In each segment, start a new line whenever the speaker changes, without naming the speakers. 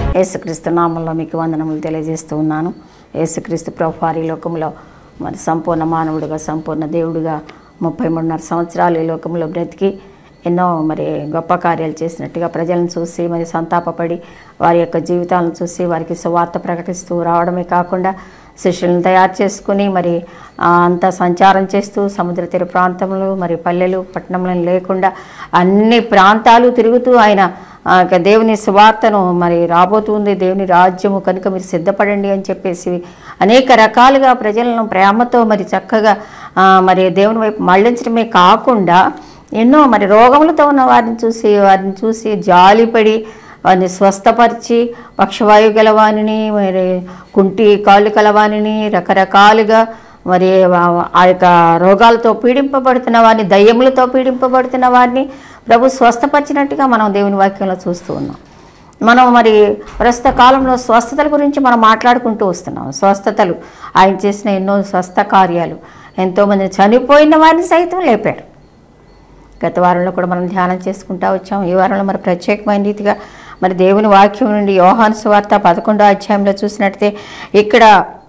యేసుక్రీస్తు నామంలో మీకు వందనములు తెలియజేస్తూ ఉన్నాను యేసుక్రీస్తు ప్రభు వారి లోకంలో మరి సంపూర్ణ మానవుడిగా సంపూర్ణ దేవుడిగా ముప్పై మూడున్నర సంవత్సరాలు ఈ లోకంలో బ్రతికి ఎన్నో మరి గొప్ప కార్యాలు చేసినట్టుగా ప్రజలను చూసి మరి సంతాపపడి వారి యొక్క జీవితాలను చూసి వారికి సువార్త ప్రకటిస్తూ రావడమే కాకుండా శిష్యులను తయారు చేసుకుని మరి ఆ, అంతా సంచారం చేస్తూ సముద్ర తీర ప్రాంతంలో మరి పల్లెలు పట్టణంలను లేకుండా అన్ని ప్రాంతాలు తిరుగుతూ ఆయన ఆ, ఇక దేవుని సువార్తను మరి రాబోతుంది దేవుని రాజ్యము కనుక మీరు సిద్ధపడండి అని చెప్పేసి అనేక రకాలుగా ప్రజలను ప్రేమతో మరి చక్కగా ఆ, మరి దేవుని వైపు మళ్ళించడమే కాకుండా ఎన్నో మరి రోగములతో ఉన్న వారిని చూసి వారిని చూసి జాలిపడి వారిని స్వస్థపరిచి పక్షవాయు గలవానిని మరి కుంటి కాళ్ళు కలవానిని రకరకాలుగా మరి ఆ- ఆ యొక్క రోగాలతో పీడింపబడుతున్న వారిని దయ్యములతో పీడింపబడుతున్న వారిని ప్రభు స్వస్థపరిచినట్టుగా మనం దేవుని వాక్యంలో చూస్తూ ఉన్నాం మనం మరి ప్రస్తుత కాలంలో స్వస్థతల గురించి మనం మాట్లాడుకుంటూ వస్తున్నాం స్వస్థతలు ఆయన చేసిన ఎన్నో స్వస్థ కార్యాలు ఎంతోమంది చనిపోయిన వారిని సైతం లేపాడు గత వారంలో కూడా మనం ధ్యానం చేసుకుంటా వచ్చాం ఈ వారంలో మరి ప్రత్యేకమైన రీతిగా మరి దేవుని వాక్యం నుండి యోహాను సువార్త పదకొండో అధ్యాయంలో చూసినట్టే ఇక్కడ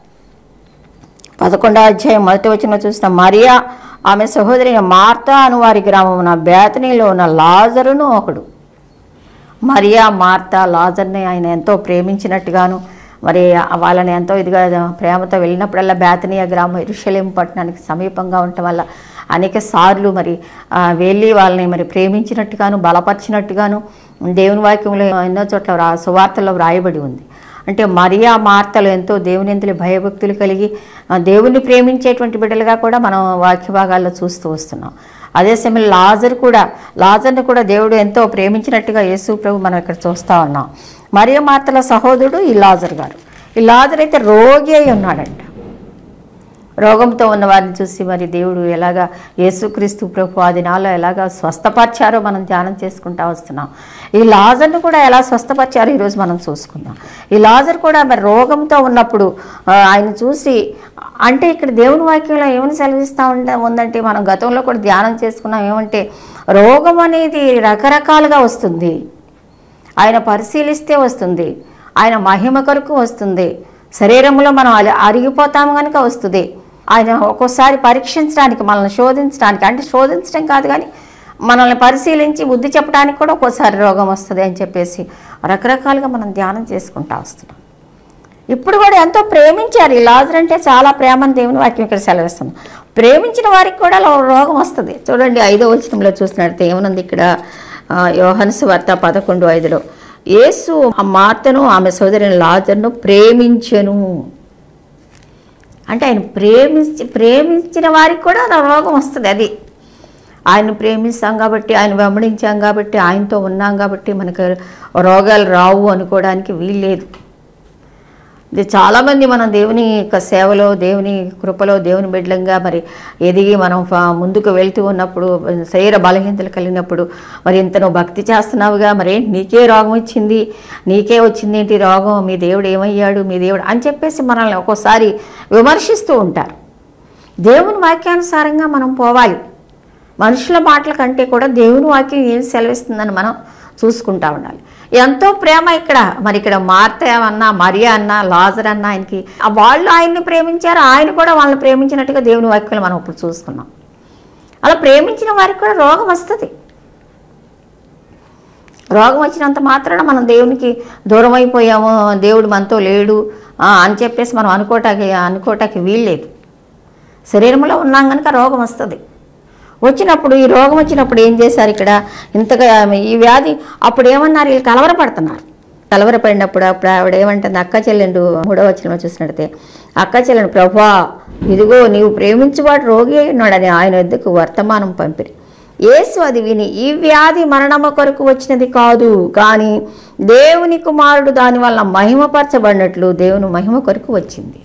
పదకొండో అధ్యాయం మొదటి వచ్చిన చూసిన మరియా ఆమె సహోదరి మార్తా అను వారి గ్రామమున బేతనీలో ఉన్న లాజరును ఒకడు మరియా మార్తా లాజర్ని ఆయన ఎంతో ప్రేమించినట్టుగాను మరి వాళ్ళని ఎంతో ఇదిగా ప్రేమతో వెళ్ళినప్పుడల్లా బేతనీయ గ్రామం ఇరుషలేం పట్టణానికి సమీపంగా ఉండటం వల్ల అనేక సార్లు మరి ఆ, వెళ్ళి వాళ్ళని మరి ప్రేమించినట్టుగాను బలపరిచినట్టుగాను దేవుని వాక్యంలో ఎన్నో చోట్ల రా సువార్తల్లో వ్రాయబడి ఉంది అంటే మరియా మార్తలు ఎంతో దేవుని ఎంతలి భయభక్తులు కలిగి ఆ, దేవుణ్ణి ప్రేమించేటువంటి బిడ్డలుగా కూడా మనం వాక్య భాగాల్లో చూస్తూ వస్తున్నాం అదే సమయంలో లాజర్ కూడా లాజర్ని కూడా దేవుడు ఎంతో ప్రేమించినట్టుగా యేసు ప్రభు మనం ఇక్కడ చూస్తూ ఉన్నాం మరియ మార్తల సహోదరుడు ఈ లాజర్ గారు ఈ లాజర్ అయితే రోగి అయి ఉన్నాడంట రోగంతో ఉన్న వారిని చూసి మరి దేవుడు ఎలాగా యేసుక్రీస్తు ప్రభు ఆ దినాల్లో ఎలాగా స్వస్థపరిచారో మనం ధ్యానం చేసుకుంటా వస్తున్నాం ఈ లాజర్ను కూడా ఎలా స్వస్థపరిచారో ఈరోజు మనం చూసుకుందాం ఈ లాజర్ కూడా మరి రోగంతో ఉన్నప్పుడు ఆ, ఆయన చూసి అంటే ఇక్కడ దేవుని వాక్యంలో ఏమని సెలవిస్తూ ఉండ ఉందంటే మనం గతంలో కూడా ధ్యానం చేసుకున్నాం ఏమంటే రోగం అనేది రకరకాలుగా వస్తుంది ఆయన పరిశీలిస్తే వస్తుంది ఆయన మహిమ కొరకు వస్తుంది శరీరంలో మనం అలి అరిగిపోతాము కనుక వస్తుంది ఆయన ఒక్కోసారి పరీక్షించడానికి మనల్ని శోధించడానికి అంటే శోధించడం కాదు కానీ మనల్ని పరిశీలించి బుద్ధి చెప్పడానికి కూడా ఒక్కోసారి రోగం వస్తుంది అని చెప్పేసి రకరకాలుగా మనం ధ్యానం చేసుకుంటా వస్తున్నాం ఇప్పుడు కూడా ఎంతో ప్రేమించారు ఈ లాజర్ అంటే చాలా ప్రేమని దేవుని వాక్యం ఇక్కడ సెలవిస్తుంది ప్రేమించిన వారికి కూడా లో- రోగం వస్తుంది చూడండి ఐదో వచనంలో చూసినట్టు ఏమనుంది ఇక్కడ ఆ, యోహాను వార్త పదకొండు ఐదులో యేసు ఆ మార్తను ఆమె సోదరిని లాజర్ను ప్రేమించెను అంటే ఆయన ప్రేమించి ప్రేమించిన వారికి కూడా ఆ రోగం వస్తుంది అది ఆయన ప్రేమిస్తాం కాబట్టి ఆయన వెంబడించాం కాబట్టి ఆయనతో ఉన్నాం కాబట్టి మనకు రోగాలు రావు అనుకోవడానికి వీల్లేదు ఇది చాలామంది మనం దేవుని యొక్క సేవలో దేవుని కృపలో దేవుని బిడ్డలంగా మరి ఎదిగి మనం ఫ- ముందుకు వెళ్తూ ఉన్నప్పుడు శరీర బలహీనతలు కలిగినప్పుడు మరి ఇంత నువ్వు భక్తి చేస్తున్నావుగా మరి ఏంటి నీకే రోగం వచ్చింది నీకే వచ్చింది ఏంటి రోగం మీ దేవుడు ఏమయ్యాడు మీ దేవుడు అని చెప్పేసి మనల్ని ఒక్కోసారి విమర్శిస్తూ ఉంటారు దేవుని వాక్యానుసారంగా మనం పోవాలి మనుషుల మాటల కంటే కూడా దేవుని వాక్యం ఏం సెలవిస్తుందని మనం చూసుకుంటా ఉండాలి ఎంతో ప్రేమ ఇక్కడ మరి ఇక్కడ మార్త అన్నా మరియా అన్నా లాజర్ అన్నా ఆయనకి ఆ వాళ్ళు ఆయన్ని ప్రేమించారు ఆయన కూడా వాళ్ళని ప్రేమించినట్టుగా దేవుని వాక్యాలు మనం ఇప్పుడు చూసుకున్నాం అలా ప్రేమించిన వారికి కూడా రోగం వస్తుంది రోగం వచ్చినంత మాత్రాన మనం దేవునికి దూరం అయిపోయాము దేవుడు మనతో లేడు ఆ, అని చెప్పేసి మనం అనుకోటానికి అనుకోటానికి వీల్లేదు శరీరంలో ఉన్నాం కనుక రోగం వస్తుంది వచ్చినప్పుడు ఈ రోగం వచ్చినప్పుడు ఏం చేశారు ఇక్కడ ఇంతగా ఈ వ్యాధి అప్పుడు ఏమన్నారు వీళ్ళు కలవరపడుతున్నారు కలవరపడినప్పుడు అప్పుడు ఆవిడ ఏమంటుంది అక్క చెల్లెండు మూడో వచ్చిన చూసినట్టే అక్క చెల్లెండు ప్రభా ఇదిగో నీవు ప్రేమించువాడు రోగి అయి ఉన్నాడని ఆయన వద్దకు వర్తమానం పంపిరి యేసు అది విని ఈ వ్యాధి మరణము కొరకు వచ్చినది కాదు కానీ దేవుని కుమారుడు దాని వల్ల మహిమపరచబడినట్లు దేవుని మహిమ కొరకు వచ్చింది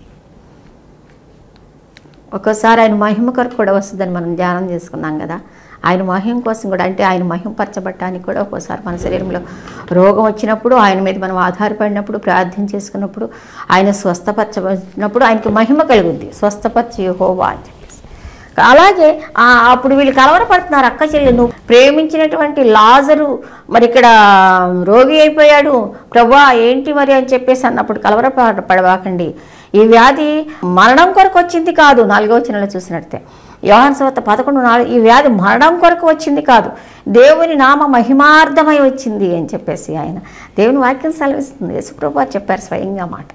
ఒక్కోసారి ఆయన మహిమ కొరకు కూడా వస్తుందని మనం ధ్యానం చేసుకున్నాం కదా ఆయన మహిమ కోసం కూడా అంటే ఆయన మహిమపరచబడటానికి కూడా ఒక్కోసారి మన శరీరంలో రోగం వచ్చినప్పుడు ఆయన మీద మనం ఆధారపడినప్పుడు ప్రార్థన చేసుకున్నప్పుడు ఆయన స్వస్థపరచబడినప్పుడు ఆయనకి మహిమ కలుగుద్ది స్వస్థపరిచి హోవా అని చెప్పేసి అలాగే ఆ, అప్పుడు వీళ్ళు కలవరపడుతున్నారు అక్క చెల్లి నువ్వు ప్రేమించినటువంటి లాజరు మరి ఇక్కడ రోగి అయిపోయాడు ప్రభా ఏంటి మరి అని చెప్పేసి అన్నప్పుడు కలవర పడవాకండి ఈ వ్యాధి మరణం కొరకు వచ్చింది కాదు నాలుగో వచనంలో చూసినట్టే యోహాన్ సవత పదకొండు నాలుగు ఈ వ్యాధి మరణం కొరకు వచ్చింది కాదు దేవుని నామ మహిమార్థమై వచ్చింది అని చెప్పేసి ఆయన దేవుని వాక్యం సెలవిస్తుంది యేసుప్రభు చెప్పారు స్వయంగా మాట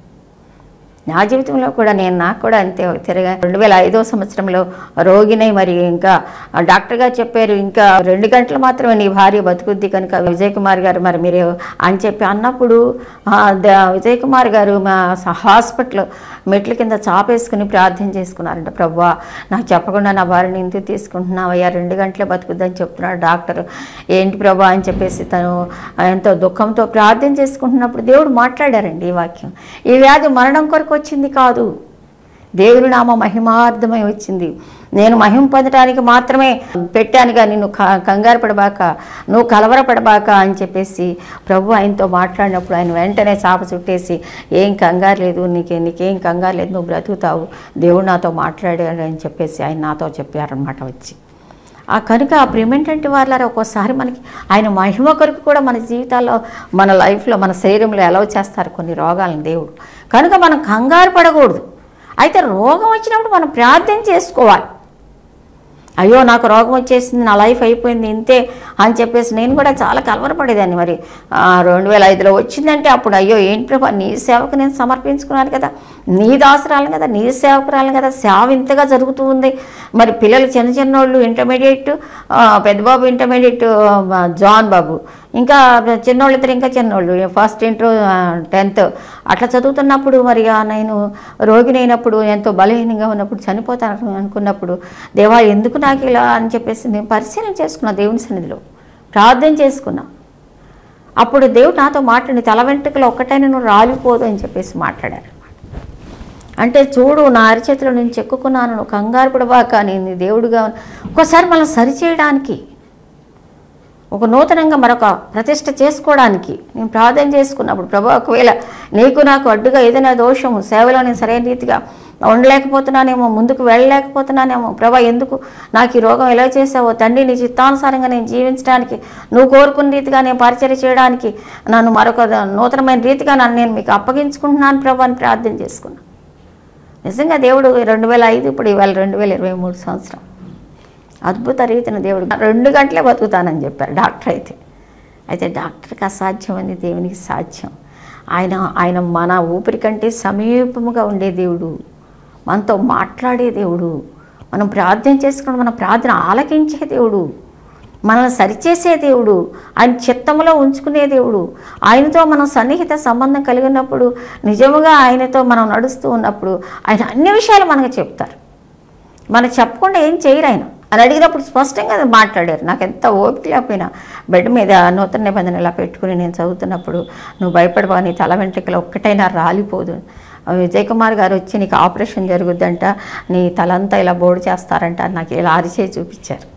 నా జీవితంలో కూడా నేను నాకు కూడా అంతే తిరగా రెండు వేల ఐదో సంవత్సరంలో రోగినై మరి ఇంకా డాక్టర్ గారు చెప్పారు ఇంకా రెండు గంటలు మాత్రమే నీ భార్య బతుకుద్ది కనుక విజయ్ కుమార్ గారు మరి మీరు అని చెప్పి అన్నప్పుడు ఆ, ద- విజయ్ కుమార్ గారు మా స- హాస్పిటల్ మెట్ల కింద చాపేసుకుని ప్రార్థన చేసుకున్నారంట ప్రభా నాకు చెప్పకుండా నా భార్యని ఎందుకు తీసుకుంటున్నావయ్యా రెండు గంటలే బతుకుద్దని చెప్తున్నాడు డాక్టర్ ఏంటి ప్రభా అని చెప్పేసి తను ఎంతో దుఃఖంతో ప్రార్థన చేసుకుంటున్నప్పుడు దేవుడు మాట్లాడారండి ఈ వాక్యం ఈ వ్యాధి మరణం కొరకు వచ్చింది కాదు దేవుని నామ మహిమార్థమై వచ్చింది నేను మహిమ పొందడానికి మాత్రమే పెట్టాను కానీ నువ్వు క- కంగారు పడబాక నువ్వు కలవరపడబాక అని చెప్పేసి ప్రభు ఆయనతో మాట్లాడినప్పుడు ఆయన వెంటనే చాప చుట్టేసి ఏం కంగారు లేదు నీకే నీకేం కంగారు లేదు నువ్వు బ్రతుకుతావు దేవుడు నాతో మాట్లాడాడు అని చెప్పేసి ఆయన నాతో చెప్పారనమాట వచ్చి ఆ కనుక ఆ ప్రేమేంటంటే వాళ్ళ ఒక్కోసారి మనకి ఆయన మహిమ కొరకు కూడా మన జీవితాల్లో మన లైఫ్లో మన శరీరంలో ఎలా చేస్తారు కొన్ని రోగాలను దేవుడు కనుక మనం కంగారు పడకూడదు అయితే రోగం వచ్చినప్పుడు మనం ప్రార్థన చేసుకోవాలి అయ్యో నాకు రోగం వచ్చేసింది నా లైఫ్ అయిపోయింది ఇంతే అని చెప్పేసి నేను కూడా చాలా కలవరపడేదాన్ని మరి ఆ, రెండు వేల ఐదులో వచ్చిందంటే అప్పుడు అయ్యో ఏంటి ప్రభా నీ సేవకు నేను సమర్పించుకున్నాను కదా నీ దాసరాలను కదా నీ సేవకురాలను కదా సేవ ఇంతగా జరుగుతూ ఉంది మరి పిల్లలు చిన్న చిన్నోళ్ళు ఇంటర్మీడియట్ పెద్దబాబు ఇంటర్మీడియట్ ఆ, జాన్ బాబు ఇంకా చిన్నోళ్ళు ఇద్దరు ఇంకా చిన్నోళ్ళు ఫస్ట్ ఇంటర్ టెన్త్ అట్లా చదువుతున్నప్పుడు మరి ఆ నేను రోగినైనప్పుడు ఎంతో బలహీనంగా ఉన్నప్పుడు చనిపోతాను అనుకున్నప్పుడు దేవా ఎందుకు నాకు ఇలా అని చెప్పేసి నేను పరిశీలన చేసుకున్నా దేవుని సన్నిధిలో ప్రార్థన చేసుకున్నా అప్పుడు దేవుడు నాతో మాట్లాడి తల వెంట్రుకలు ఒక్కటైనా నువ్వు రాలిపోదు అని చెప్పేసి మాట్లాడారు అంటే చూడు నా అరిచేతిలో నేను చెక్కుకున్నాను నువ్వు కంగారు పడబాక నేను దేవుడుగా ఒక్కోసారి మనం సరిచేయడానికి ఒక నూతనంగా మరొక ప్రతిష్ట చేసుకోవడానికి నేను ప్రార్థన చేసుకున్నప్పుడు ప్రభు ఒకవేళ నీకు నాకు అడ్డుగా ఏదైనా దోషము సేవలో నేను సరైన రీతిగా ఉండలేకపోతున్నానేమో ముందుకు వెళ్ళలేకపోతున్నానేమో ప్రభా ఎందుకు నాకు ఈ రోగం ఎలా చేసావో తండ్రి నీ చిత్తానుసారంగా నేను జీవించడానికి నువ్వు కోరుకున్న రీతిగా నేను పరిచయం చేయడానికి నన్ను మరొక నూతనమైన రీతిగా నన్ను నేను మీకు అప్పగించుకుంటున్నాను ప్రభా అని ప్రార్థన చేసుకున్నాను నిజంగా దేవుడు రెండు వేల ఐదు ఇప్పుడు ఇవాళ రెండు వేల ఇరవై మూడు సంవత్సరం అద్భుత రీతిని దేవుడు రెండు గంటలే బతుకుతానని చెప్పారు డాక్టర్ అయితే అయితే డాక్టర్కి అసాధ్యమని దేవునికి సాధ్యం ఆయన ఆయన మన ఊపిరి కంటే సమీపముగా ఉండే దేవుడు మనతో మాట్లాడే దేవుడు మనం ప్రార్థన చేసుకుని మన ప్రార్థన ఆలకించే దేవుడు మనల్ని సరిచేసే దేవుడు ఆయన చిత్తంలో ఉంచుకునే దేవుడు ఆయనతో మనం సన్నిహిత సంబంధం కలిగి ఉన్నప్పుడు నిజముగా ఆయనతో మనం నడుస్తూ ఉన్నప్పుడు ఆయన అన్ని విషయాలు మనకు చెప్తారు మనకు చెప్పకుండా ఏం చేయరు ఆయన అని అడిగినప్పుడు స్పష్టంగా మాట్లాడారు నాకు ఎంత ఓపిక లేకపోయినా బెడ్ మీద నూతన నిబంధన ఇలా పెట్టుకుని నేను చదువుతున్నప్పుడు నువ్వు భయపడవా నీ తల వెంట్రుకలు ఒక్కటైనా రాలిపోదు విజయ్ కుమార్ గారు వచ్చి నీకు ఆపరేషన్ జరుగుద్దంట నీ తలంతా ఇలా బోర్డు చేస్తారంట అని నాకు ఇలా అరిచేసి చూపించారు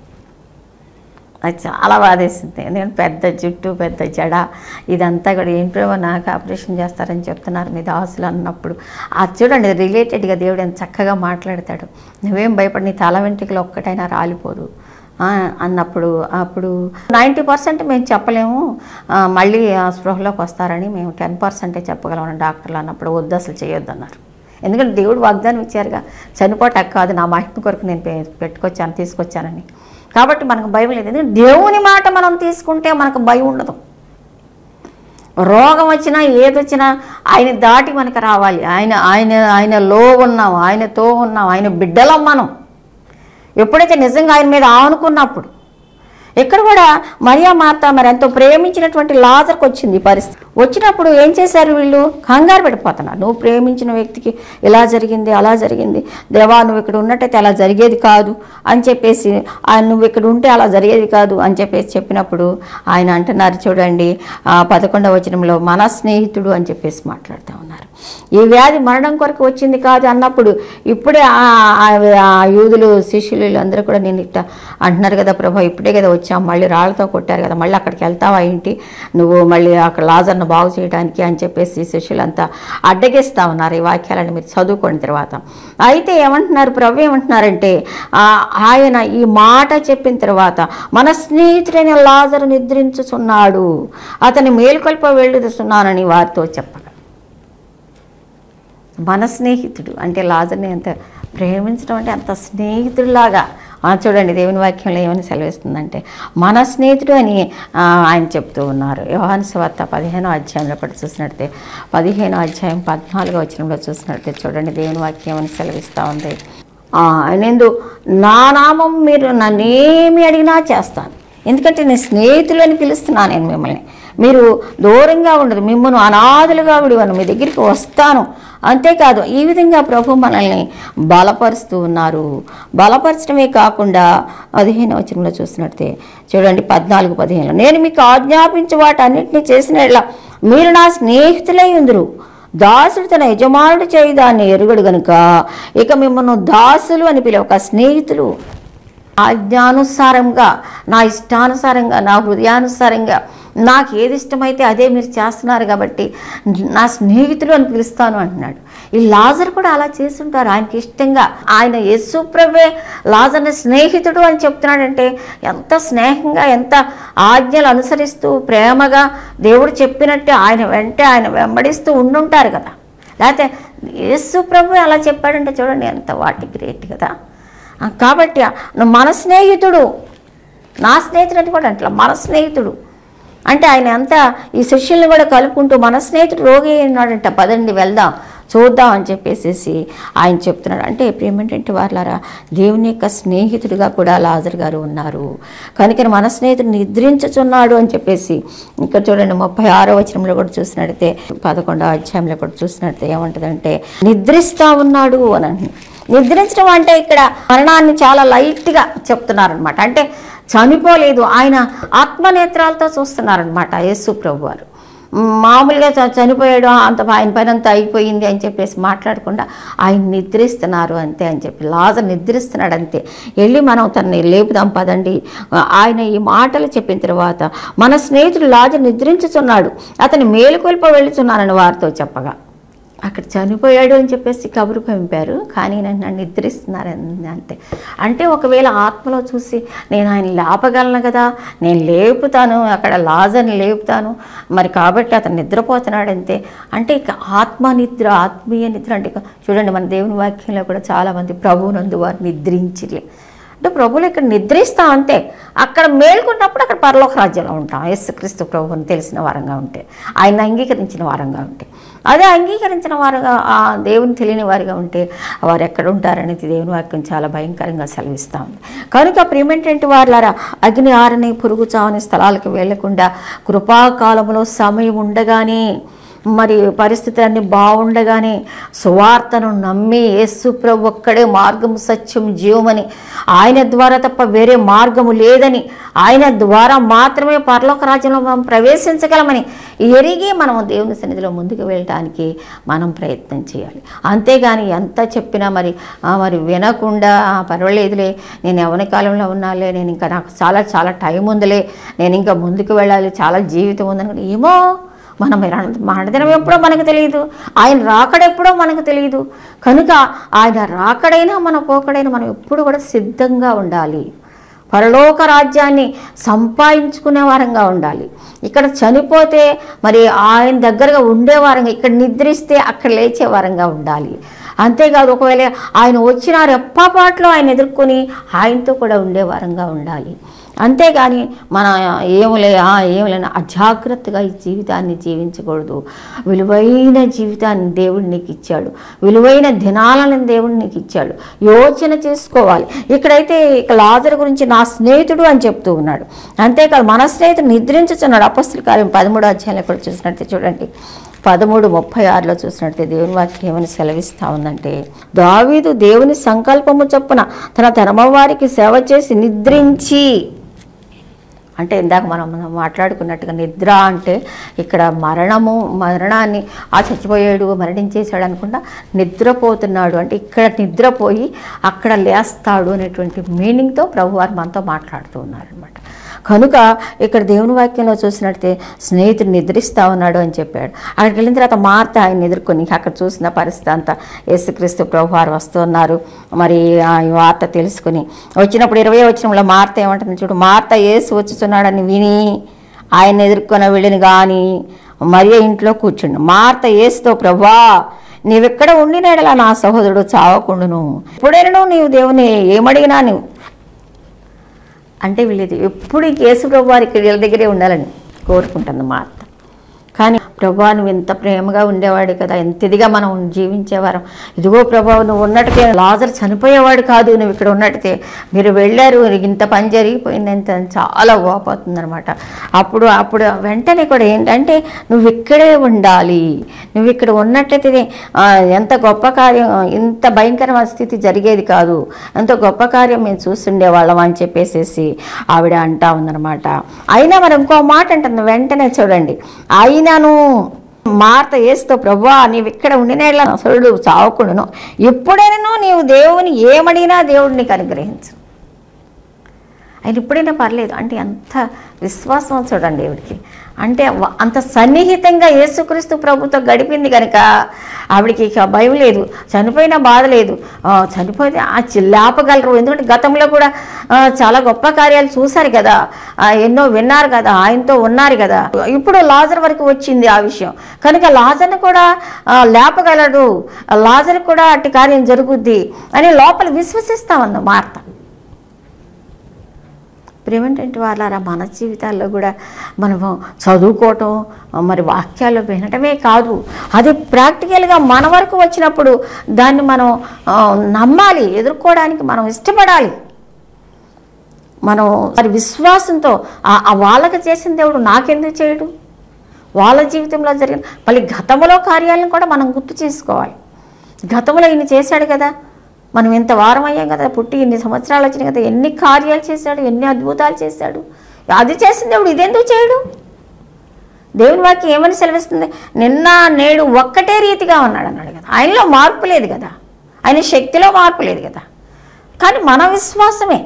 అది చాలా బాధేసింది ఎందుకంటే పెద్ద జుట్టు పెద్ద జడ ఇదంతా కూడా ఏంటో నాకు ఆపరేషన్ చేస్తారని చెప్తున్నారు మీ దాసులు అన్నప్పుడు అది చూడండి రిలేటెడ్గా దేవుడు ఎంత చక్కగా మాట్లాడతాడు నువ్వేం భయపడి నీ తల వెంట్రుకలు ఒక్కటైనా రాలిపోదు ఆ, అన్నప్పుడు అప్పుడు నైంటీ పర్సెంట్ మేము చెప్పలేము ఆ, మళ్ళీ ఆ స్పృహలోకి వస్తారని మేము టెన్ పర్సెంటే చెప్పగలం డాక్టర్లు అన్నప్పుడు వద్దు అసలు చేయొద్దు అన్నారు ఎందుకంటే దేవుడు వాగ్దానం ఇచ్చారుగా చనిపోటాక కాదు నా మహిమ కొరకు నేను పె- పెట్టుకొచ్చాను తీసుకొచ్చానని కాబట్టి మనకు భయం లేదు ఎందుకంటే దేవుని మాట మనం తీసుకుంటే మనకు భయం ఉండదు రోగం వచ్చినా ఏదొచ్చినా ఆయన దాటి మనకు రావాలి ఆయన ఆయన ఆయనలో ఉన్నాం ఆయనతో ఉన్నాం ఆయన బిడ్డలం మనం ఎప్పుడైతే నిజంగా ఆయన మీద ఆనుకున్నప్పుడు ఇక్కడ కూడా మరియా మాత మరి ఎంతో ప్రేమించినటువంటి లాజర్కి వచ్చింది ఈ పరిస్థితి వచ్చినప్పుడు ఏం చేశారు వీళ్ళు కంగారు పడిపోతున్నారు నువ్వు ప్రేమించిన వ్యక్తికి ఇలా జరిగింది అలా జరిగింది దేవా నువ్వు ఇక్కడ ఉన్నట్టయితే అలా జరిగేది కాదు అని చెప్పేసి ఆయన నువ్వు ఇక్కడ ఉంటే అలా జరిగేది కాదు అని చెప్పేసి చెప్పినప్పుడు ఆయన అంటున్నారు చూడండి ఆ పదకొండవ వచనంలో మన స్నేహితుడు అని చెప్పేసి మాట్లాడుతూ ఉన్నారు ఈ వ్యాధి మరణం కొరకు వచ్చింది కాదు అన్నప్పుడు ఇప్పుడే ఆ- ఆ- ఆ యూదులు శిష్యులు వీళ్ళందరూ కూడా నేను ఇట్లా అంటున్నారు కదా ప్రభా ఇప్పుడే కదా వచ్చాం మళ్ళీ రాళ్ళతో కొట్టారు కదా మళ్ళీ అక్కడికి వెళ్తావా ఏంటి నువ్వు మళ్ళీ అక్కడ లాజర్ తను బాగు చేయడానికి అని చెప్పేసి శిష్యులంతా అడ్డగిస్తూ ఉన్నారు ఈ వాక్యాలను మీరు చదువుకున్న తర్వాత అయితే ఏమంటున్నారు ప్రభు ఏమంటున్నారంటే ఆ, ఆయన ఈ మాట చెప్పిన తర్వాత మన స్నేహితుడైన లాజరు నిద్రించుచున్నాడు అతని మేలుకొల్ప వెళ్ళుతున్నానని వారితో చెప్పగా మన స్నేహితుడు అంటే లాజర్ని ఎంత ప్రేమించడం అంటే అంత స్నేహితుడిలాగా ఆ, చూడండి దేవుని వాక్యంలో ఏమని సెలవిస్తుందంటే మన స్నేహితుడు అని ఆ, ఆయన చెప్తూ ఉన్నారు యోహాను స్వార్త పదిహేనో అధ్యాయంలో కూడా చూసినట్టే పదిహేనో అధ్యాయం పద్నాలుగో వచనంలో చూసినట్టే చూడండి దేవుని వాక్యం అని సెలవిస్తూ ఉంది ఆ, ఆయనందు నా నామం మీరు నన్నేమి అడిగినా చేస్తాను ఎందుకంటే నేను స్నేహితులు అని పిలుస్తున్నాను నేను మిమ్మల్ని మీరు దూరంగా ఉండదు మిమ్మల్ని అనాథులుగా విడివను మీ దగ్గరికి వస్తాను అంతేకాదు ఈ విధంగా ప్రభు మనల్ని బలపరుస్తూ ఉన్నారు బలపరచడమే కాకుండా పదిహేను వచనంలో చూసినట్టే చూడండి పద్నాలుగు పదిహేను నేను మీకు ఆజ్ఞాపించే వాటన్నిటిని చేసిన యెడల మీరు నా స్నేహితులై ఉందరు దాసుడు తన యజమానుడు చేయి దాన్ని ఎరుగడు గనుక ఇక మిమ్మల్ని దాసులు అని పిలవక స్నేహితులు ఆజ్ఞానుసారంగా నా ఇష్టానుసారంగా నా హృదయానుసారంగా నాకు ఏది ఇష్టమైతే అదే మీరు చేస్తున్నారు కాబట్టి నా స్నేహితులు అని పిలుస్తాను అంటున్నాడు ఈ లాజర్ కూడా అలా చేస్తుంటారు ఆయనకి ఇష్టంగా ఆయన యేసుప్రభే లాజర్ని స్నేహితుడు అని చెప్తున్నాడంటే ఎంత స్నేహంగా ఎంత ఆజ్ఞలు అనుసరిస్తూ ప్రేమగా దేవుడు చెప్పినట్టు ఆయన వెంటే ఆయన వెంబడిస్తూ ఉండుంటారు కదా లేకపోతే యేసు ప్రభు అలా చెప్పాడంటే చూడండి ఎంత వాటి గ్రేట్ కదా ఆ, కాబట్టి ఆ, నువ్వు మన స్నేహితుడు నా స్నేహితుడు అని కూడా అంటలా మన స్నేహితుడు అంటే ఆయన అంతా ఈ శిష్యుల్ని కూడా కలుపుకుంటూ మన స్నేహితుడు రోగి ఉన్నాడంట పదండి వెళ్దాం చూద్దాం అని చెప్పేసేసి ఆయన చెప్తున్నాడు అంటే ఏమిటంటే వాళ్ళారా దేవుని యొక్క స్నేహితుడిగా కూడా లాజర్ గారు ఉన్నారు కనుక మన స్నేహితుడు నిద్రించుచున్నాడు అని చెప్పేసి ఇక్కడ చూడండి ముప్పై ఆరో వచనంలో కూడా చూసినట్టయితే పదకొండో అధ్యాయంలో కూడా చూసినట్టయితే ఏమంటుందంటే నిద్రిస్తా ఉన్నాడు అని అంటున్నాడు. నిద్రించడం అంటే ఇక్కడ మరణాన్ని చాలా లైట్గా చెప్తున్నారనమాట అంటే చనిపోలేదు ఆయన ఆత్మనేత్రాలతో చూస్తున్నారనమాట యేసు ప్రభు వారు మామూలుగా చ- చనిపోయాడు అంత ఆయన పని అంతా అయిపోయింది అని చెప్పేసి మాట్లాడకుండా ఆయన నిద్రిస్తున్నారు అంతే అని చెప్పి లాజర్ నిద్రిస్తున్నాడు అంతే వెళ్ళి మనం తనని లేపుదాం పదండి ఆయన ఈ మాటలు చెప్పిన తర్వాత మన స్నేహితుడు లాజర్ నిద్రించుచున్నాడు అతని మేలుకొల్ప వెళుతున్నానని వారితో చెప్పగా అక్కడ చనిపోయాడు అని చెప్పేసి కబురు పంపారు కానీ నన్ను నన్ను నిద్రిస్తున్నారు అన్- అంతే అంటే ఒకవేళ ఆత్మలో చూసి నేను ఆయన లేపగలను కదా నేను లేపుతాను అక్కడ లాజర్ని లేపుతాను మరి కాబట్టి అతను నిద్రపోతున్నాడు అంతే అంటే ఇక ఆత్మ నిద్ర ఆత్మీయ నిద్ర అంటే ఇక చూడండి మన దేవుని వాక్యంలో కూడా చాలామంది ప్రభువునందు వారు నిద్రించిరి అంటే ప్రభువులు ఇక్కడ నిద్రిస్తాం అంతే అక్కడ మేల్కొన్నప్పుడు అక్కడ పరలోక రాజ్యంలో ఉంటాం యేసుక్రీస్తు ప్రభువుని తెలిసిన వారంగా ఉంటే ఆయన అంగీకరించిన వారంగా ఉంటే అదే అంగీకరించిన వారుగా ఆ దేవుని తెలియని వారిగా ఉంటే వారు ఎక్కడ ఉంటారనేది దేవుని వాక్యం చాలా భయంకరంగా సెలవిస్తూ ఉంది కనుక ప్రియమేంటంటే వారులారా అగ్ని ఆరని పురుగు చావని స్థలాలకు వెళ్లకుండా కృపాకాలంలో సమయం ఉండగానే మరి పరిస్థితి అన్ని బాగుండగానే సువార్తను నమ్మి యేసు ప్రభు ఒక్కడే మార్గం సత్యం జీవమని ఆయన ద్వారా తప్ప వేరే మార్గము లేదని ఆయన ద్వారా మాత్రమే పరలోక రాజ్యంలో మనం ప్రవేశించగలమని ఎరిగి మనం దేవుని సన్నిధిలో ముందుకు వెళ్ళడానికి మనం ప్రయత్నం చేయాలి అంతేగాని ఎంత చెప్పినా మరి ఆ, మరి వినకుండా "ఆ, పర్వాలేదులే నేను యవన కాలంలో ఉన్నాలే నేను ఇంకా నాకు చాలా చాలా టైం ఉందిలే నేను ఇంకా ముందుకు వెళ్ళాలి చాలా జీవితం ఉందని ఏమో మన మరణ మరణదినం ఎప్పుడో మనకు తెలియదు ఆయన రాకడ ఎప్పుడో మనకు తెలియదు కనుక ఆయన రాకడైనా మన పోకడైనా మనం ఎప్పుడు కూడా సిద్ధంగా ఉండాలి పరలోక రాజ్యాన్ని సంపాదించుకునే వారంగా ఉండాలి ఇక్కడ చనిపోతే మరి ఆయన దగ్గరగా ఉండే వారంగా ఇక్కడ నిద్రిస్తే అక్కడ లేచే వారంగా ఉండాలి అంతేకాదు ఒకవేళ ఆయన వచ్చిన రెప్పపాట్లో ఆయన ఎదుర్కొని ఆయనతో కూడా ఉండే వారంగా ఉండాలి అంతేగాని మన ఏములే ఆ ఏములే అజాగ్రత్తగా ఈ జీవితాన్ని జీవించకూడదు విలువైన జీవితాన్ని దేవుడు నీకు ఇచ్చాడు విలువైన దినాలను దేవుడు నీకు ఇచ్చాడు యోచన చేసుకోవాలి ఇక్కడైతే ఇక లాజర్ గురించి నా స్నేహితుడు అని చెప్తూ ఉన్నాడు అంతేకాదు మన స్నేహితుడు నిద్రించుచున్నాడు అపస్తుల కార్యం పదమూడు అధ్యాయంలో కూడా చూసినట్టు చూడండి పదమూడు ముప్పై ఆరులో చూసినట్టే దేవుని వాక్యం ఏమని సెలవిస్తా ఉందంటే దావీదు దేవుని సంకల్పము చొప్పున తన తరమవారికి సేవ చేసి నిద్రించి అంటే ఇందాక మనం మనం మాట్లాడుకున్నట్టుగా నిద్ర అంటే ఇక్కడ మరణము మరణాన్ని ఆ చచ్చిపోయాడు మరణించేశాడు అనుకుండా నిద్రపోతున్నాడు అంటే ఇక్కడ నిద్రపోయి అక్కడ లేస్తాడు అనేటువంటి మీనింగ్తో ప్రభువారు మనతో మాట్లాడుతూ ఉన్నారనమాట కనుక ఇక్కడ దేవుని వాక్యంలో చూసినట్టే స్నేహితుడు నిద్రిస్తా ఉన్నాడు అని చెప్పాడు అక్కడికి వెళ్ళిన తర్వాత మార్త ఆయన ఎదుర్కొని అక్కడ చూసిన పరిస్థితి అంతా యేసుక్రీస్తు ప్రభు వారు వస్తున్నారు మరి ఆ ఈ వార్త తెలుసుకుని వచ్చినప్పుడు ఇరవై వచ్చినంలో మార్త ఏమంటుంది చూడు మార్త యేసు వచ్చుతున్నాడని విని ఆయన ఎదుర్కొన్న వెళ్ళిన కానీ మరియ ఇంట్లో కూర్చుండు మార్త యేసుతో ప్రభా నీవెక్కడ ఉండినాడలా నా సహోదరుడు చావకుండును ఎప్పుడైనా నీవు దేవుని ఏమడిగినా నువ్వు అంటే వీళ్ళది ఎప్పుడు యేసు ప్రభు వారికి వీళ్ళ దగ్గరే ఉండాలని కోరుకుంటుంది మా అత్త కానీ ప్రభా నువ్వు ఎంత ప్రేమగా ఉండేవాడు కదా ఎంత ఇదిగా మనం జీవించేవారం ఇదిగో ప్రభా నువ్వు ఉన్నట్టుకే లాజర్ చనిపోయేవాడు కాదు నువ్వు ఇక్కడ ఉన్నట్టుకే మీరు వెళ్ళారు ఇంత పని జరిగిపోయింది ఎంత చాలా ఓపోతుంది అనమాట అప్పుడు అప్పుడు వెంటనే కూడా ఏంటంటే నువ్వు ఇక్కడే ఉండాలి నువ్వు ఇక్కడ ఉన్నట్టయితే ఆ, ఎంత గొప్ప కార్యం ఇంత భయంకరమైన స్థితి జరిగేది కాదు ఎంతో గొప్ప కార్యం మేము చూస్తుండేవాళ్ళం అని చెప్పేసేసి ఆవిడ అంటా ఉందన్నమాట అయినా మరి ఇంకో మాట అంటుంది వెంటనే చూడండి అయినను మార్త ఏస్తో ప్రభా నీవు ఇక్కడ ఉండినేళ్ళ అసలు చావకుండాను ఎప్పుడైనా నీవు దేవుని ఏమడిగినా దేవుడు నీకు అనుగ్రహించు ఆయన ఇప్పుడైనా పర్లేదు అంటే ఎంత విశ్వాసం చూడండి దేవుడికి అంటే వ- అంత సన్నిహితంగా యేసుక్రీస్తు ప్రభుతో గడిపింది కనుక ఆవిడకి ఇక భయం లేదు చనిపోయినా బాధ లేదు ఆ, చనిపోతే ఆ చి- లేపగలరు ఎందుకంటే గతంలో కూడా ఆ, చాలా గొప్ప కార్యాలు చూశారు కదా ఆ, ఎన్నో విన్నారు కదా ఆయనతో ఉన్నారు కదా ఇప్పుడు లాజర్ వరకు వచ్చింది ఆ విషయం కనుక లాజర్ని కూడా ఆ, లేపగలడు ఆ లాజర్ కూడా అట్టి కార్యం జరుగుద్ది అని లోపల విశ్వసిస్తామన్న మార్త ప్రేమేంటంటే వాళ్ళారా మన జీవితాల్లో కూడా మనము చదువుకోవటం మరి వాక్యాలు వినటమే కాదు అది ప్రాక్టికల్గా మన వరకు వచ్చినప్పుడు దాన్ని మనం ఆ, నమ్మాలి ఎదుర్కోవడానికి మనం ఇష్టపడాలి మనం మరి విశ్వాసంతో ఆ- ఆ వాళ్ళకి చేసిన దేవుడు నాకెందుకు చేయడు వాళ్ళ జీవితంలో జరిగిన మళ్ళీ గతంలో కార్యాలను కూడా మనం గుర్తు చేసుకోవాలి గతంలో ఈయన చేశాడు కదా మనం ఎంత వారం అయ్యాం కదా పుట్టి ఇన్ని సంవత్సరాలు వచ్చినాయి కదా ఎన్ని కార్యాలు చేశాడు ఎన్ని అద్భుతాలు చేశాడు అది చేసిన దేవుడు ఇదెందుకు చేయడు దేవుని వాక్యం ఏమని సెలవిస్తుంది నిన్న నేడు ఒక్కటే రీతిగా ఉన్నాడు అన్నాడు కదా ఆయనలో మార్పు లేదు కదా ఆయన శక్తిలో మార్పు లేదు కదా కానీ మన విశ్వాసమే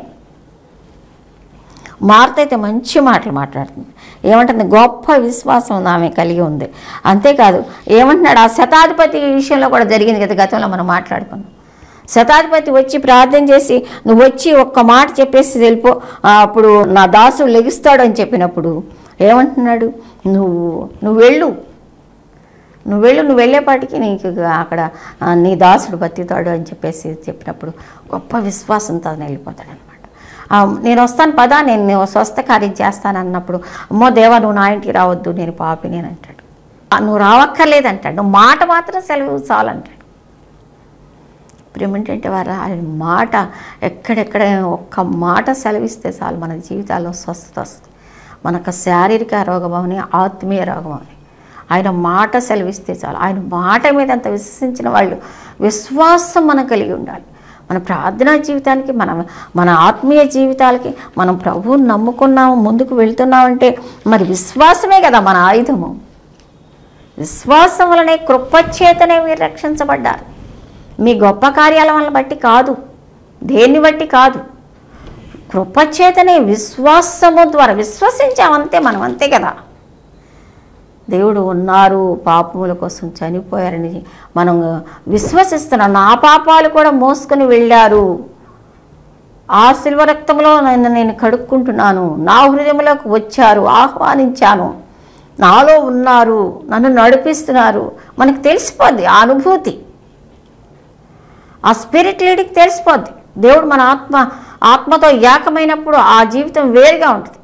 మార్త అయితే మంచి మాటలు మాట్లాడుతుంది ఏమంటుంది గొప్ప విశ్వాసం ఆమె కలిగి ఉంది అంతేకాదు ఏమంటున్నాడు ఆ శతాధిపతి విషయంలో కూడా జరిగింది కదా గతంలో మనం మాట్లాడుకున్నాం శతాధిపతి వచ్చి ప్రార్థన చేసి నువ్వు వచ్చి ఒక్క మాట చెప్పేసి వెళ్ళిపో ఆ, అప్పుడు నా దాసుడు లెగిస్తాడు అని చెప్పినప్పుడు ఏమంటున్నాడు నువ్వు నువ్వు వెళ్ళు నువ్వు వెళ్ళు నువ్వు వెళ్ళేపాటికి నీకు అక్కడ ఆ, నీ దాసుడు బతుకుతాడు అని చెప్పేసి చెప్పినప్పుడు గొప్ప విశ్వాసంతో అతను వెళ్ళిపోతాడు అనమాట నేను వస్తాను పదా నేను నేను స్వస్థ కార్యం చేస్తాను అన్నప్పుడు అమ్మో దేవా నువ్వు నా ఇంటికి రావద్దు నేను పాపిని అని అంటాడు "ఆ, నువ్వు రావక్కర్లేదు అంటాడు నువ్వు మాట మాత్రం సెలవు చాలంటాడు ఇప్పుడు ఏమిటంటే వారు ఆయన మాట ఎక్కడెక్కడ ఒక్క మాట సెలవిస్తే చాలు మన జీవితాల్లో స్వస్థత వస్తుంది మనకు శారీరక రోగం అవని ఆత్మీయ రోగం అవని ఆయన మాట సెలవిస్తే చాలు ఆయన మాట మీద అంత విశ్వసించిన వాళ్ళు విశ్వాసం మనం కలిగి ఉండాలి మన ప్రార్థనా జీవితానికి మన మన ఆత్మీయ జీవితాలకి మనం ప్రభువుని నమ్ముకున్నాము ముందుకు వెళ్తున్నామంటే మరి విశ్వాసమే కదా మన ఆయుధము విశ్వాసం వలనే కృపచేతనే మీరు రక్షించబడ్డారు మీ గొప్ప కార్యాల వల్ల బట్టి కాదు దేన్ని బట్టి కాదు కృపచేతనే విశ్వాసము ద్వారా విశ్వసించామంతే మనం అంతే కదా దేవుడు ఉన్నారు పాపముల కోసం చనిపోయారని మనం విశ్వసిస్తున్నాం నా పాపాలు కూడా మోసుకొని వెళ్ళారు ఆ శిల్వ రక్తంలో నన్ను నేను కడుక్కుంటున్నాను నా హృదయంలోకి వచ్చారు ఆహ్వానించాను నాలో ఉన్నారు నన్ను నడిపిస్తున్నారు మనకు తెలిసిపోద్ది ఆ అనుభూతి ఆ స్పిరిట్ లీడింగ్ తెలిసిపోద్ది దేవుడు మన ఆత్మ ఆత్మతో ఏకమైనప్పుడు ఆ జీవితం వేరుగా ఉంటుంది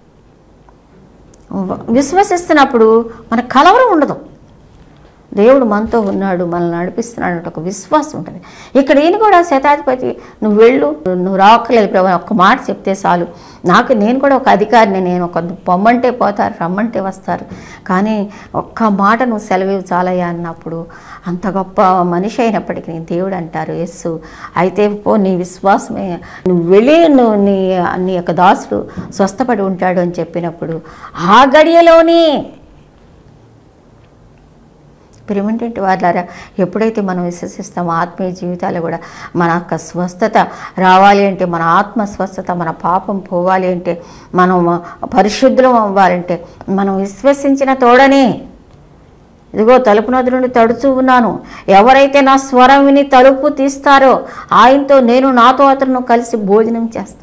విశ్వసిస్తున్నప్పుడు మన కలవరం ఉండదు దేవుడు మనతో ఉన్నాడు మనల్ని నడిపిస్తున్నాడు అంటే ఒక విశ్వాసం ఉంటుంది ఇక్కడ ఈయన కూడా శతాధిపతి నువ్వు వెళ్ళు నువ్వు రావక్కర్లేదు ప్రభు ఒక్క మాట చెప్తే చాలు నాకు నేను కూడా ఒక అధికారిని నేను ఒక పొమ్మంటే పోతారు రమ్మంటే వస్తారు కానీ ఒక్క మాట నువ్వు సెలవు చాలయ్యా అన్నప్పుడు అంత గొప్ప మనిషి అయినప్పటికీ దేవుడు అంటారు యస్సు అయితే పో నీ విశ్వాసమే నువ్వు వెళ్ళి నువ్వు నీ నీ యొక్క దాసుడు స్వస్థపడి ఉంటాడు అని చెప్పినప్పుడు ఆ గడియలోనే ప్రిమిటెంట్ వాళ్ళారా ఎప్పుడైతే మనం విశ్వసిస్తామో ఆత్మీయ జీవితాలు కూడా మన యొక్క స్వస్థత రావాలి అంటే మన ఆత్మ స్వస్థత మన పాపం పోవాలి అంటే మనం పరిశుద్ధం అవ్వాలంటే మనం విశ్వసించిన తోడనే ఇదిగో తలుపు నది నుండి తడుచు ఉన్నాను ఎవరైతే నా స్వరం విని తలుపు తీస్తారో ఆయనతో నేను నాతో అతను కలిసి భోజనం చేస్తాను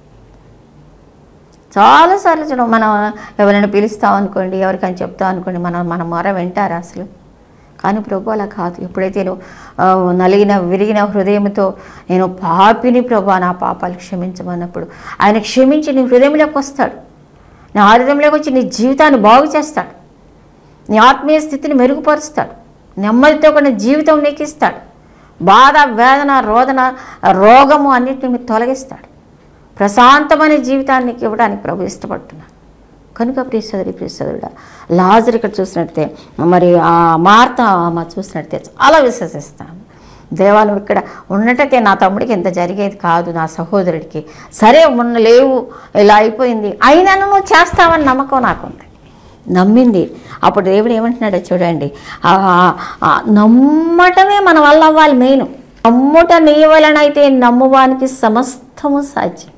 చాలాసార్లు చూడం మనం ఎవరైనా పిలుస్తాం అనుకోండి ఎవరికైనా చెప్తాం అనుకోండి మనం మన మొర వింటారా అసలు కానీ ప్రభు అలా కాదు ఎప్పుడైతే నేను ఆ, నలిగిన విరిగిన హృదయంతో నేను పాపిని ప్రభు నా పాపాలు క్షమించమన్నప్పుడు ఆయన క్షమించి నీ హృదయంలోకి వస్తాడు నా హృదయంలోకి వచ్చి నీ జీవితాన్ని బాగు చేస్తాడు నీ ఆత్మీయ స్థితిని మెరుగుపరుస్తాడు నెమ్మదితో కూడిన జీవితం నీకు ఇస్తాడు బాధ వేదన రోదన రోగము అన్నిటిని మీరు తొలగిస్తాడు ప్రశాంతమైన జీవితాన్ని నీకు ఇవ్వడానికి ప్రభు ఇష్టపడుతున్నాడు కనుక ప్రియసోదరి ప్రియసోదరుడా లాజర్ ఇక్కడ చూసినట్టే మరి ఆ మార్త అమ్మ చూసినట్టే చాలా విశ్వసిస్తాను దేవా నువ్వు ఇక్కడ ఉన్నట్టయితే నా తమ్ముడికి ఇంత జరిగేది కాదు నా సహోదరుడికి సరే మొన్న లేవు ఇలా అయిపోయింది అయినా నువ్వు చేస్తావని నమ్మకం నాకుంది నమ్మింది అప్పుడు దేవుడు ఏమంటున్నాడో చూడండి ఆ, ఆ, నమ్మటమే మన వల్ల అవ్వాలి మెయిన్ నమ్ముట నీ వలనైతే నమ్మువానికి సమస్తము సాధ్యం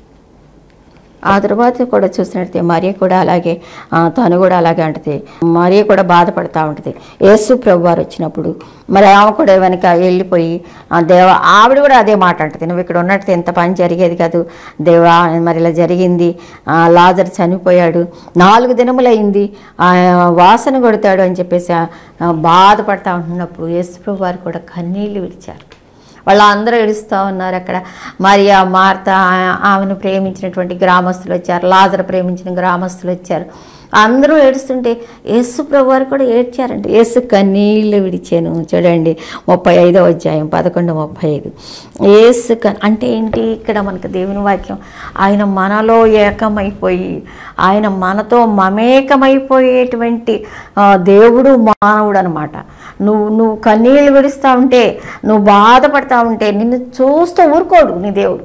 ఆ తర్వాత కూడా చూసినట్టే మరియ కూడా అలాగే ఆ, తను కూడా అలాగే అంటది మరియ కూడా బాధపడతా ఉంటుంది యేసు ప్రభు వారు వచ్చినప్పుడు మరి ఆమె కూడా వెనక వెళ్ళిపోయి ఆ, దేవ ఆవిడ కూడా అదే మాట అంటది నువ్వు ఇక్కడ ఉన్నట్టు ఎంత పని జరిగేది కాదు దేవా మరి ఇలా జరిగింది ఆ, లాజర్ చనిపోయాడు నాలుగు దినములైంది ఆ, వాసన కొడతాడు అని చెప్పేసి ఆ, ఆ, బాధపడతా ఉంటున్నప్పుడు యేసు ప్రభు వారు కూడా కన్నీళ్ళు విడిచారు వాళ్ళందరూ ఏడుస్తూ ఉన్నారు అక్కడ మరియా మార్త ఆ- ఆమెను ప్రేమించినటువంటి గ్రామస్తులు వచ్చారు లాజర్ ప్రేమించిన గ్రామస్తులు వచ్చారు అందరూ ఏడుస్తుంటే యేసు ప్రభు వారు కూడా ఏడ్చారండి యేసు కన్నీళ్ళు విడిచాను చూడండి ముప్పై ఐదో అధ్యాయం పదకొండు ముప్పై ఐదు యేసు క అంటే ఏంటి ఇక్కడ మనకు దేవుని వాక్యం ఆయన మనలో ఏకమైపోయి ఆయన మనతో మమేకమైపోయేటువంటి ఆ, దేవుడు మానవుడు అనమాట నువ్వు నువ్వు కన్నీళ్ళు విడుస్తూ ఉంటే నువ్వు బాధపడతా ఉంటే నిన్ను చూస్తూ ఊరుకోడు నీ దేవుడు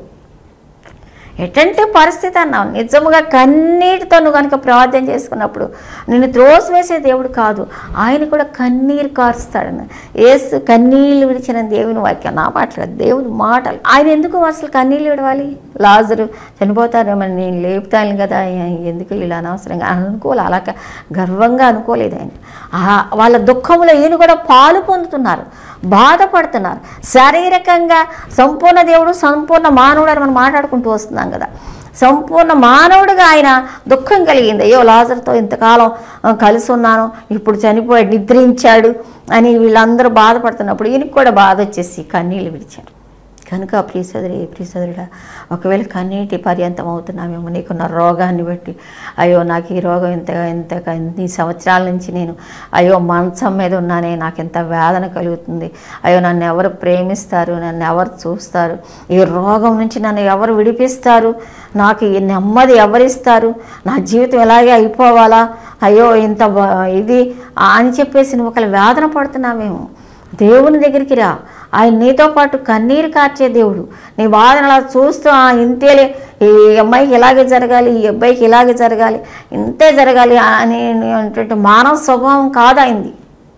ఎటువంటి పరిస్థితి అన్నావు నిజముగా కన్నీటితో నువ్వు కనుక ప్రార్థన చేసుకున్నప్పుడు నిన్ను త్రోసివేసే దేవుడు కాదు ఆయన కూడా కన్నీరు కారుస్తాడన్న ఏసు కన్నీళ్ళు విడిచిన దేవుని వాక్యం నా మాటలు కాదు, దేవుని మాటలు ఆయన ఎందుకు అసలు కన్నీళ్ళు విడవాలి లాజరు చనిపోతారు మరి నేను లేపుతాను కదా ఎందుకు ఇలా అనవసరంగా అనుకోలే అలా క- గర్వంగా అనుకోలేదు ఆయన ఆ- వాళ్ళ దుఃఖంలో ఈయన కూడా పాలు పొందుతున్నారు బాధపడుతున్నారు శారీరకంగా సంపూర్ణ దేవుడు సంపూర్ణ మానవుడు అని మనం మాట్లాడుకుంటూ వస్తున్నాం కదా సంపూర్ణ మానవుడిగా ఆయన దుఃఖం కలిగింది అయ్యో లాజర్తో ఇంతకాలం ఆ, కలిసి ఉన్నాను ఇప్పుడు చనిపోయాడు నిద్రించాడు అని వీళ్ళందరూ బాధపడుతున్నప్పుడు ఈయనకి కూడా బాధ వచ్చేసి కన్నీళ్ళు విడిచారు కనుక ప్రియసోదరి ప్రియసోదరుడా ఒకవేళ కన్నీటి పర్యంతం అవుతున్నామేమో నీకున్న రోగాన్ని బట్టి అయ్యో నాకు ఈ రోగం ఇంత ఇంత ఇన్ని సంవత్సరాల నుంచి నేను అయ్యో మంచం మీద ఉన్నానే నాకు ఎంత వేదన కలుగుతుంది అయ్యో నన్ను ఎవరు ప్రేమిస్తారు నన్ను ఎవరు చూస్తారు ఈ రోగం నుంచి నన్ను ఎవరు విడిపిస్తారు నాకు ఈ నెమ్మది ఎవరిస్తారు నా జీవితం ఎలాగే అయిపోవాలా అయ్యో ఇంత బ- ఇది అని చెప్పేసి నువ్వు ఒకవేళ వేదన పడుతున్నామేమో దేవుని దగ్గరికి రా ఆయన నీతో పాటు కన్నీరు కార్చే దేవుడు నీ బాధను అలా చూస్తూ "ఆ, ఇంతేలే ఈ అమ్మాయికి ఇలాగే జరగాలి ఈ అబ్బాయికి ఇలాగే జరగాలి ఇంతే జరగాలి అని అనేటువంటి మానవ స్వభావం కాదు ఆయనది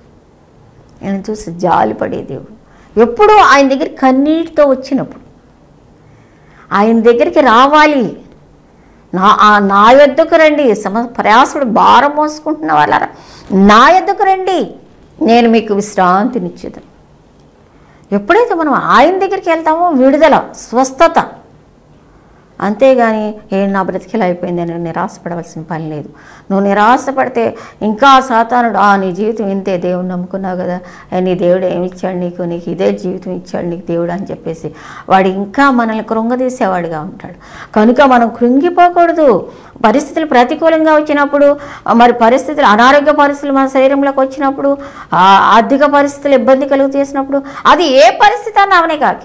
ఆయన చూసి జాలిపడే దేవుడు ఎప్పుడూ ఆయన దగ్గర కన్నీటితో వచ్చినప్పుడు ఆయన దగ్గరికి రావాలి నా ఆ నా యొద్దకు రండి సమ ప్రయాసుడు భారం మోసుకుంటున్న వాళ్ళారా నా యొద్దకు రండి నేను మీకు విశ్రాంతినిచ్చేది ఎప్పుడైతే మనం ఆయన దగ్గరికి వెళ్తామో విడుదల స్వస్థత అంతేగాని ఏ నా బ్రతికిలా అయిపోయింది అని నిరాశపడవలసిన పని లేదు నువ్వు నిరాశపడితే ఇంకా సాతానుడు ఆ నీ జీవితం ఇంతే దేవుడు నమ్ముకున్నావు కదా ఏ, నీ దేవుడు ఏమి ఇచ్చాడు నీకు నీకు ఇదే జీవితం ఇచ్చాడు నీకు దేవుడు అని చెప్పేసి వాడు ఇంకా మనల్ని కృంగదీసేవాడిగా ఉంటాడు కనుక మనం కృంగిపోకూడదు పరిస్థితులు ప్రతికూలంగా వచ్చినప్పుడు ఆ, మరి పరిస్థితులు అనారోగ్య పరిస్థితులు మన శరీరంలోకి వచ్చినప్పుడు ఆ ఆర్థిక పరిస్థితులు ఇబ్బంది కలుగు చేసినప్పుడు అది ఏ పరిస్థితి అన్న అవనే కాదు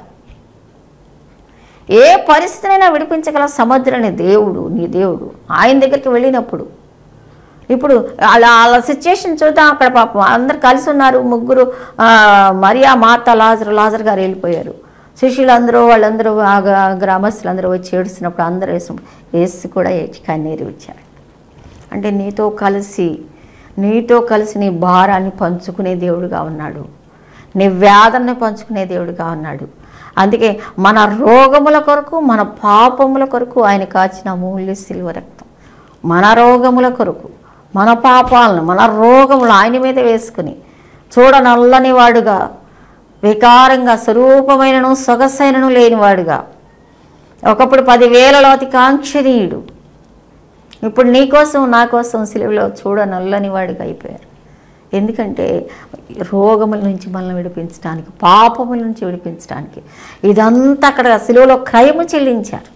ఏ పరిస్థితినైనా విడిపించగల సముద్రని దేవుడు నీ దేవుడు ఆయన దగ్గరికి వెళ్ళినప్పుడు ఇప్పుడు అలా అలా సిచ్యుయేషన్ చూద్దాం అక్కడ పాపం అందరు కలిసి ఉన్నారు ముగ్గురు ఆ, మరియా మాత లాజర్ లాజర్ గారు వెళ్ళిపోయారు శిష్యులందరూ వాళ్ళందరూ ఆ గ్రా- గ్రామస్తులందరూ వచ్చి ఏడుస్తున్నప్పుడు అందరూ వేసినప్పుడు వేసి కూడా ఏడ్చి కన్నీరు వచ్చారు అంటే నీతో కలిసి నీతో కలిసి నీ భారాన్ని పంచుకునే దేవుడుగా ఉన్నాడు నీ వేదనని పంచుకునే దేవుడుగా ఉన్నాడు అందుకే మన రోగముల కొరకు మన పాపముల కొరకు ఆయన కాచిన అమూల్య సిల్వ రక్తం మన రోగముల కొరకు మన పాపాలను మన రోగములు ఆయన మీద వేసుకుని చూడ నల్లని వాడుగా వికారంగా స్వరూపమైనను సొగసైనను లేనివాడుగా ఒకప్పుడు పదివేలలో అతి కాంక్షణీయుడు ఇప్పుడు నీ కోసం నా కోసం సిలువలో చూడ నల్లని వాడిగా అయిపోయారు ఎందుకంటే రోగముల నుంచి మనల్ని విడిపించడానికి పాపముల నుంచి విడిపించడానికి ఇదంతా అక్కడ సిలువలో క్రయము చెల్లించారు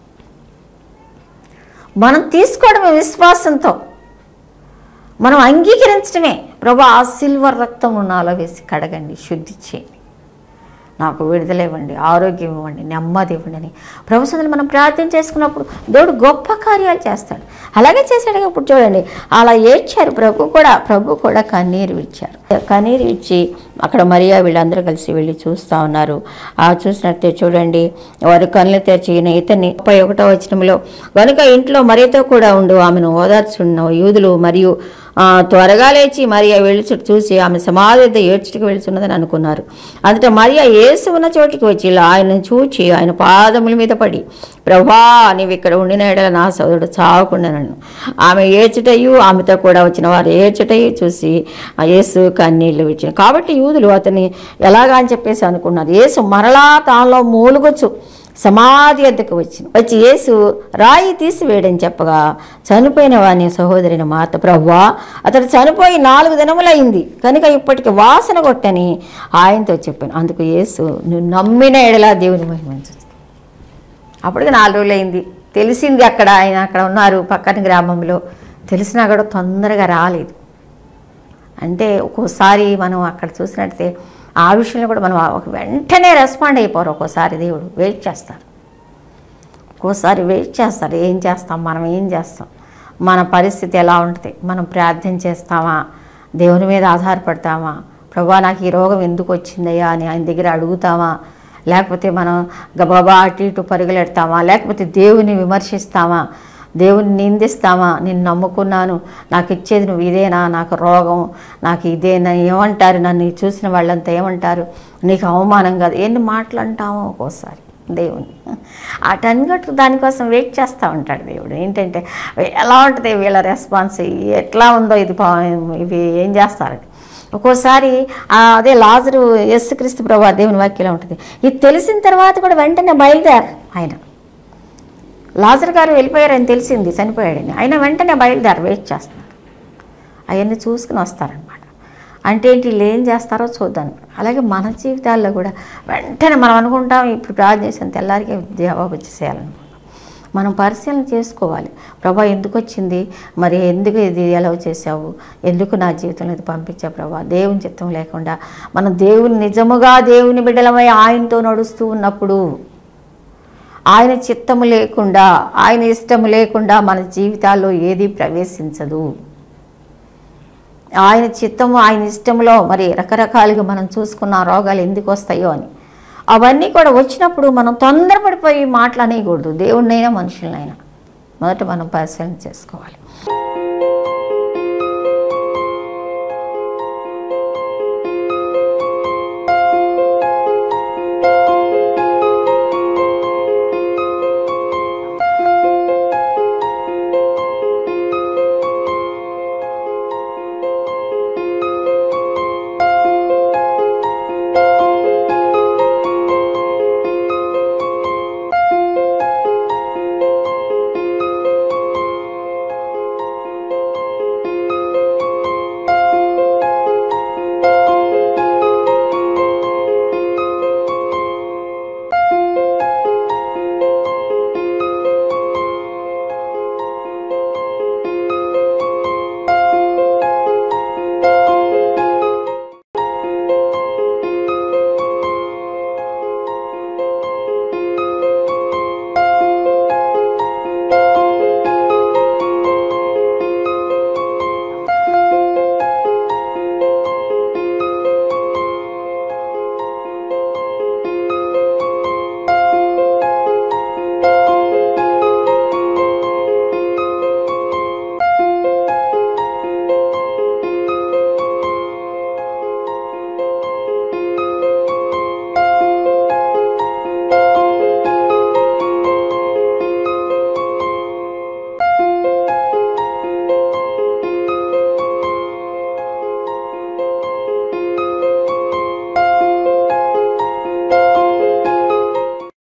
మనం తీసుకోవడమే విశ్వాసంతో మనం అంగీకరించడమే ప్రభు ఆ సిల్వర్ రక్తం నాలో వేసి కడగండి శుద్ధి చేయండి నాకు విడుదల ఇవ్వండి ఆరోగ్యం ఇవ్వండి నెమ్మది ఇవ్వండి అని ప్రభుత్వం మనం ప్రార్థన చేసుకున్నప్పుడు దేవుడు గొప్ప కార్యాలు చేస్తాడు అలాగే చేశాడు ఇప్పుడు చూడండి అలా ఏడ్చారు ప్రభు కూడా ప్రభు కూడా కన్నీరు ఇచ్చారు కన్నీరు ఇచ్చి అక్కడ మరియా వీళ్ళందరూ కలిసి వెళ్ళి చూస్తూ ఉన్నారు ఆ చూసినట్టే చూడండి వారు కళ్ళు తెరిచి ఈయన ఇతన్ని ముప్పై ఒకటో వచనంలో కనుక ఇంట్లో మరియతో కూడా ఉండు ఆమెను ఓదార్చున్న యూదులు మరియు ఆ, త్వరగా లేచి మరియా వెళ్ళి చూసి ఆమె సమాధి వద్ద ఏడ్చుటకు వెళ్తున్నదని అనుకున్నారు అంతటా మరియా యేసు ఉన్న చోటికి వచ్చి ఇలా ఆయనను చూచి ఆయన పాదముల మీద పడి ప్రభా నీవు ఇక్కడ ఉండిన ఎడల నా సోదరుడు చావకుండా నన్ను ఆమె ఏడ్చుటయు ఆమెతో కూడా వచ్చిన వారు ఏడ్చుటయు చూసి ఆ యేసు కన్నీళ్లు విచ్చిన కాబట్టి యూదులు అతన్ని ఎలాగా అని చెప్పేసి అనుకున్నారు యేసు మరలా తాను మూలుగొచ్చు సమాధి వద్దకు వచ్చి వచ్చి యేసు రాయి తీసివేయడని చెప్పగా చనిపోయిన వాని సహోదరిని మాత ప్రభువా అతడు చనిపోయి నాలుగు దినములైంది కనుక ఇప్పటికి వాసన కొట్టని ఆయనతో చెప్పాను అందుకు యేసు నువ్వు నమ్మిన ఎడలా దేవుని మహిమంచు అప్పటికి నాలుగు రోజులు అయింది తెలిసింది అక్కడ ఆయన అక్కడ ఉన్నారు పక్కన గ్రామంలో తెలిసినా కూడా తొందరగా రాలేదు అంటే ఒక్కోసారి మనం అక్కడ చూసినట్టే ఆ విషయంలో కూడా మనం ఒక వెంటనే రెస్పాండ్ అయిపోరు ఒక్కోసారి దేవుడు వెయిట్ చేస్తారు ఒక్కోసారి వెయిట్ చేస్తారు ఏం చేస్తాం మనం ఏం చేస్తాం మన పరిస్థితి ఎలా ఉంటుంది మనం ప్రార్థన చేస్తామా దేవుని మీద ఆధారపడతామా ప్రభా నాకు ఈ రోగం ఎందుకు వచ్చిందయ్యా అని ఆయన దగ్గర అడుగుతామా లేకపోతే మనం గబాబా అటు ఇటు పరుగులెడతామా లేకపోతే దేవుని విమర్శిస్తామా దేవుని నిందిస్తామా నేను నమ్ముకున్నాను నాకు ఇచ్చేది నువ్వు ఇదేనా నాకు రోగం నాకు ఇదేనా ఏమంటారు నన్ను చూసిన వాళ్ళంతా ఏమంటారు నీకు అవమానం కాదు ఎన్ని మాటలు అంటామో ఒక్కోసారి దేవుని అటన్గట్టు దానికోసం వెయిట్ చేస్తూ ఉంటాడు దేవుడు ఏంటంటే ఎలా ఉంటుంది వీళ్ళ రెస్పాన్స్ ఎట్లా ఉందో ఇది పా- ఇవి ఏం చేస్తారని ఒక్కోసారి ఆ అదే లాజరు యేసుక్రీస్తు ప్రభా దేవుని వాక్యంలో ఉంటుంది ఇది తెలిసిన తర్వాత కూడా వెంటనే బయలుదేరు ఆయన లాజర్ గారు వెళ్ళిపోయారని తెలిసింది చనిపోయాడని ఆయన వెంటనే బయలుదేరి వెయిట్ చేస్తున్నారు అవన్నీ చూసుకుని వస్తారనమాట అంటే ఏంటి వీళ్ళు ఏం చేస్తారో చూద్దాం అలాగే మన జీవితాల్లో కూడా వెంటనే మనం అనుకుంటాం ఇప్పుడు ప్రార్థన చేసిన తెల్లారికే జవాబు వచ్చేసేయాలన్నమాట మనం పరిశీలన చేసుకోవాలి ప్రభా ఎందుకు వచ్చింది మరి ఎందుకు ఇది ఎలా చేసావు ఎందుకు నా జీవితంలో ఇది పంపించా ప్రభా దేవుని చిత్తం లేకుండా మనం దేవుని నిజముగా దేవుని బిడ్డలమై ఆయనతో నడుస్తూ ఉన్నప్పుడు ఆయన చిత్తము లేకుండా ఆయన ఇష్టము లేకుండా మన జీవితాల్లో ఏది ప్రవేశించదు ఆయన చిత్తము ఆయన ఇష్టంలో మరి రకరకాలుగా మనం చూసుకున్న రోగాలు ఎందుకు వస్తాయో అని అవన్నీ కూడా వచ్చినప్పుడు మనం తొందరపడిపోయి మాటలు అనేయకూడదు దేవుడినైనా మనుషులనైనా మొదట మనం పరిశీలన చేసుకోవాలి